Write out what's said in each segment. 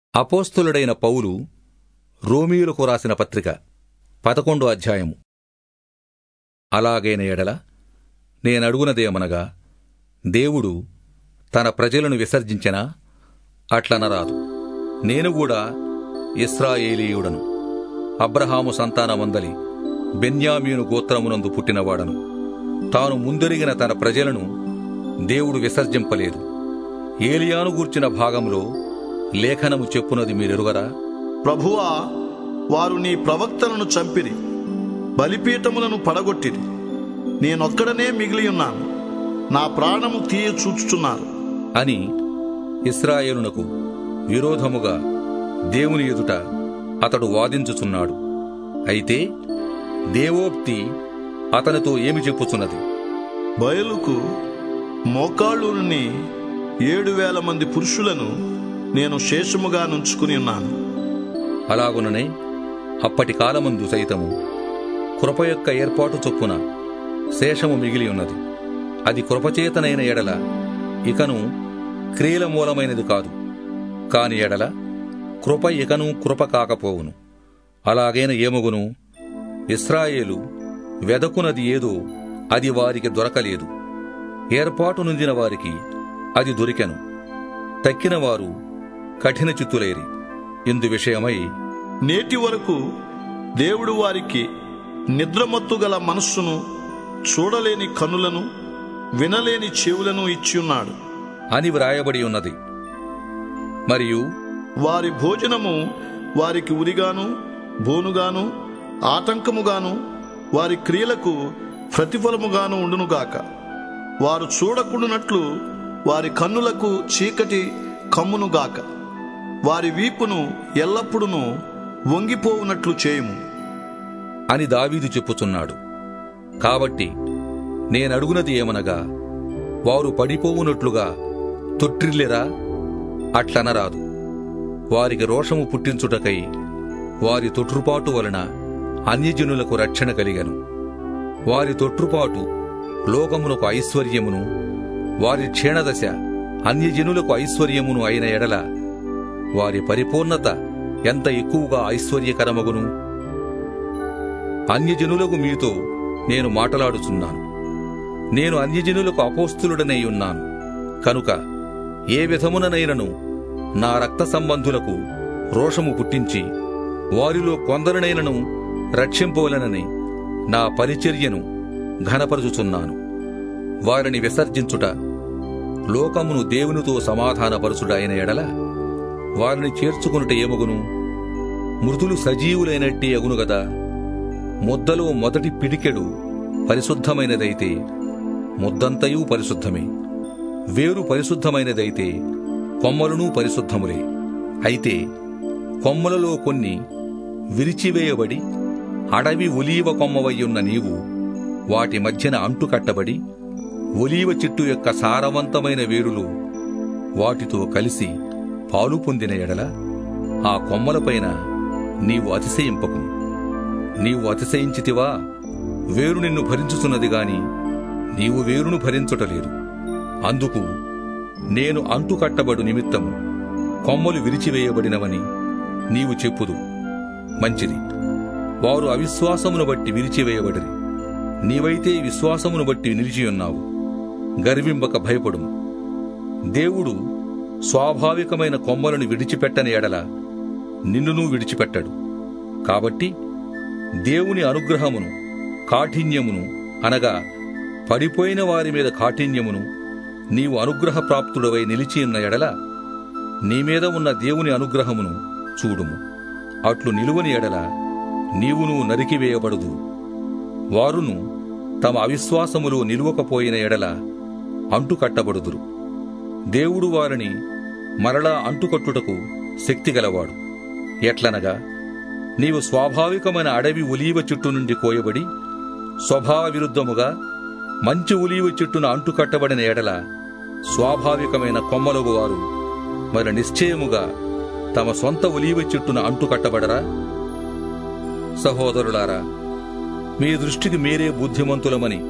అపోస్తులుడైన పౌలు రోమీయులకు రాసిన పత్రిక పదకొండో అధ్యాయము అలాగైన ఎడల నేనడుగునదేమనగా దేవుడు తన ప్రజలను విసర్జించినా అట్లనరాదు నేను కూడా ఇస్రాయేలీయుడను అబ్రహాము సంతానమందలి బెన్యామీను గోత్రమునందు పుట్టినవాడను తాను ముందెరిగిన తన ప్రజలను దేవుడు విసర్జింపలేదు ఏలియాను గూర్చిన భాగంలో లేఖనము చెప్పునది మీరెరుగరా ప్రభువా వారు నీ ప్రవక్తలను చంపిరి బలిపీఠములను పడగొట్టిరి నేనొక్కడనే మిగిలి ఉన్నాను నా ప్రాణము తీయ చూచుచున్నారు అని ఇస్రాయేలునకు విరోధముగా దేవుని ఎదుట అతడు వాదించుచున్నాడు అయితే దేవోక్తి అతనితో ఏమి చెప్పుచున్నది బయలుకు మోకాళ్ళుని ఏడు వేల మంది పురుషులను నేను శేషముగా నుంచుకుని ఉన్నాను అలాగుననే అప్పటి కాలమందు సైతము కృప యొక్క ఏర్పాటు చొప్పున శేషము మిగిలి ఉన్నది అది కృపచేతనైన ఎడల ఇకను క్రియల మూలమైనది కాదు కాని ఎడల కృప ఇకను కృప కాకపోవును అలాగైన ఏమగును ఇస్రాయేలు వెదకునది ఏదో అది వారికి దొరకలేదు ఏర్పాటు నొందిన వారికి అది దొరికెను తక్కిన వారు కఠిన చిత్తులేరి ఇందు విషయమై నేటి వరకు దేవుడు వారికి నిద్రమత్తు గల మనస్సును చూడలేని కనులను వినలేని చెవులను ఇచ్చియున్నాడు అని వ్రాయబడి ఉన్నది మరియు వారి భోజనము వారికి ఉరిగాను బోనుగాను ఆటంకముగాను వారి క్రియలకు ప్రతిఫలముగాను ఉండునుగాక వారు చూడకుండునట్లు వారి కన్నులకు చీకటి కమ్మునుగాక వారి వీపును ఎల్లప్పుడూ వంగిపోవునట్లు చేయుము అని దావీదు చెప్పుచున్నాడు కాబట్టి నేనడుగునది ఏమనగా వారు పడిపోవునట్లుగా తొట్టిల్లిరా అట్లనరాదు వారికి రోషము పుట్టించుటకై వారి తొట్రుపాటు వలన అన్యజనులకు రక్షణ కలిగను వారి తొట్రుపాటు లోకమునకు ఐశ్వర్యమును వారి క్షీణదశ అన్యజనులకు ఐశ్వర్యమును అయిన ఎడల వారి పరిపూర్ణత ఎంత ఎక్కువగా ఐశ్వర్యకరమగును అన్యజనులకు మీతో నేను మాటలాడుచున్నాను నేను అన్యజనులకు అపోస్తులుడనై ఉన్నాను కనుక ఏ విధముననైనను నా రక్త సంబంధులకు రోషము పుట్టించి వారిలో కొందరినైనను రక్షింపవలనని నా పరిచర్యను ఘనపరుచుచున్నాను వారిని విసర్జించుట లోకమును దేవునితో సమాధానపరచుట అయిన ఎడల వారిని చేర్చుకునుట ఏమగును మృతులు సజీవులైనట్టే అగును గదా ముద్దలో మొదటి పిడికెడు పరిశుద్ధమైనదైతే ముద్దంతయు పరిశుద్ధమే వేరు పరిశుద్ధమైనదైతే కొమ్మలును పరిశుద్ధములే అయితే కొమ్మలలో కొన్ని విరిచివేయబడి అడవి ఒలీవ కొమ్మవయ్యున్న నీవు వాటి మధ్యన అంటుకట్టబడి ఒలీవ చెట్టు యొక్క సారవంతమైన వేరులు వాటితో కలిసి పాలు పొందిన ఎడల ఆ కొమ్మలపైన నీవు అతిశయింపకు నీవు అతిశయించితివా వేరు నిన్ను భరించుతున్నది గాని నీవు వేరును భరించుటలేదు అందుకు నేను అంటుకట్టబడు నిమిత్తము కొమ్మలు విరిచివేయబడినవని నీవు చెప్పుదు మంచిది వారు అవిశ్వాసమును బట్టి విరిచివేయబడిరి నీవైతే విశ్వాసమును బట్టి నిలిచియున్నావు గర్వింపక భయపడుము దేవుడు స్వాభావికమైన కొమ్మలను విడిచిపెట్టని ఎడల నిన్నును విడిచిపెట్టడు కాబట్టి దేవుని అనుగ్రహమును కాఠిన్యమును అనగా పడిపోయిన వారి మీద కాఠిన్యమును నీవు అనుగ్రహప్రాప్తుడవై నిలిచియున్న ఎడల నీ మీద ఉన్న దేవుని అనుగ్రహమును చూడుము అట్లు నిలువని ఎడల నీవును నరికివేయబడదు వారును తమ అవిశ్వాసములో నిలువకపోయిన ఎడల అంటుకట్టబడుదురు దేవుడు వారిని మరలా అంటుకట్టుటకు శక్తిగలవాడు ఎట్లనగా నీవు స్వాభావికమైన అడవి ఉలీవ చెట్టు నుండి కోయబడి స్వభావ విరుద్ధముగా మంచి ఉలీవ చెట్టున అంటుకట్టబడిన ఎడల స్వాభావికమైన కొమ్మలగు వారు మరి నిశ్చయముగా తమ సొంత ఉలీవ చెట్టున అంటుకట్టబడరా సహోదరులారా మీ దృష్టికి మీరే బుద్ధిమంతులమని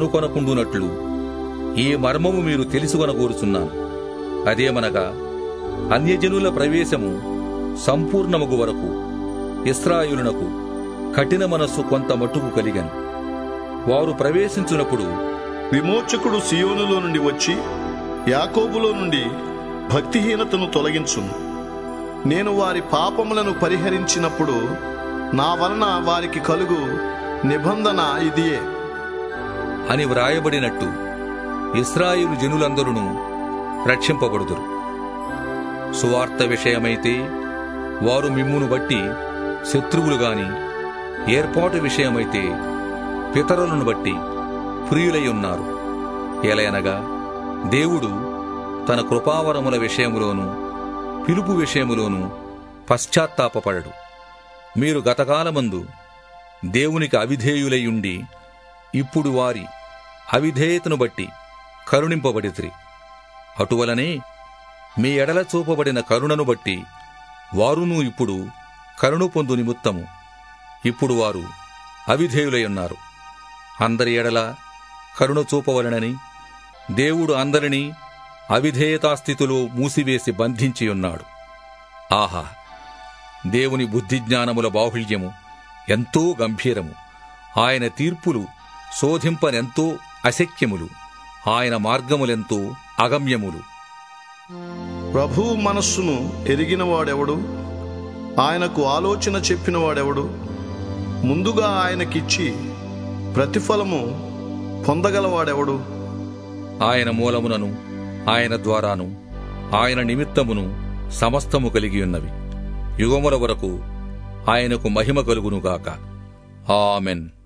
అనుకొనకుండునట్లు ఈ మర్మము మీరు తెలుసుకొనగోరుచున్నాను అదేమనగా అన్యజనుల ప్రవేశము సంపూర్ణమగు వరకు ఇస్రాయులునకు కఠిన మనస్సు కొంత మట్టుకు కలిగను వారు ప్రవేశించునప్పుడు విమోచకుడు సియోనులో నుండి వచ్చి యాకోబులో నుండి భక్తిహీనతను తొలగించును నేను వారి పాపములను పరిహరించినప్పుడు నా వలన వారికి కలుగు నిబంధన ఇదియే అని వ్రాయబడినట్టు ఇస్రాయిలు జనులందరూ రక్షింపబడుదురు సువార్త విషయమైతే వారు మిమ్మును బట్టి శత్రువులు గాని ఏర్పాటు విషయమైతే పితరులను బట్టి ప్రియులై ఉన్నారు ఎలయనగా దేవుడు తన కృపావరముల విషయములోను పిలుపు విషయములోను పశ్చాత్తాపపడడు మీరు గతకాలమందు దేవునికి అవిధేయులై ఇప్పుడు వారి అవిధేయతను బట్టి కరుణింపబడితిరి అటువలనే మీ ఎడల చూపబడిన కరుణను బట్టి వారును ఇప్పుడు కరుణ పొందు నిమిత్తము ఇప్పుడు వారు అవిధేయులై ఉన్నారు అందరి ఎడల కరుణ చూపవలనని దేవుడు అందరినీ అవిధేయతాస్థితిలో మూసివేసి బంధించి ఉన్నాడు ఆహా దేవుని బుద్ధిజ్ఞానముల బాహుళ్యము ఎంతో గంభీరము ఆయన తీర్పులు శోధింపనెంతో అశక్యములు ఆయన మార్గములెంతో అగమ్యములు ప్రభువు మనస్సును ఎరిగినవాడెవడు ఆయనకు ఆలోచన చెప్పినవాడెవడు ముందుగా ఆయనకిచ్చి ప్రతిఫలము పొందగలవాడెవడు ఆయన మూలమునను ఆయన ద్వారాను ఆయన నిమిత్తమును సమస్తము కలిగి ఉన్నవి యుగముల వరకు ఆయనకు మహిమ కలుగునుగాక ఆమెన్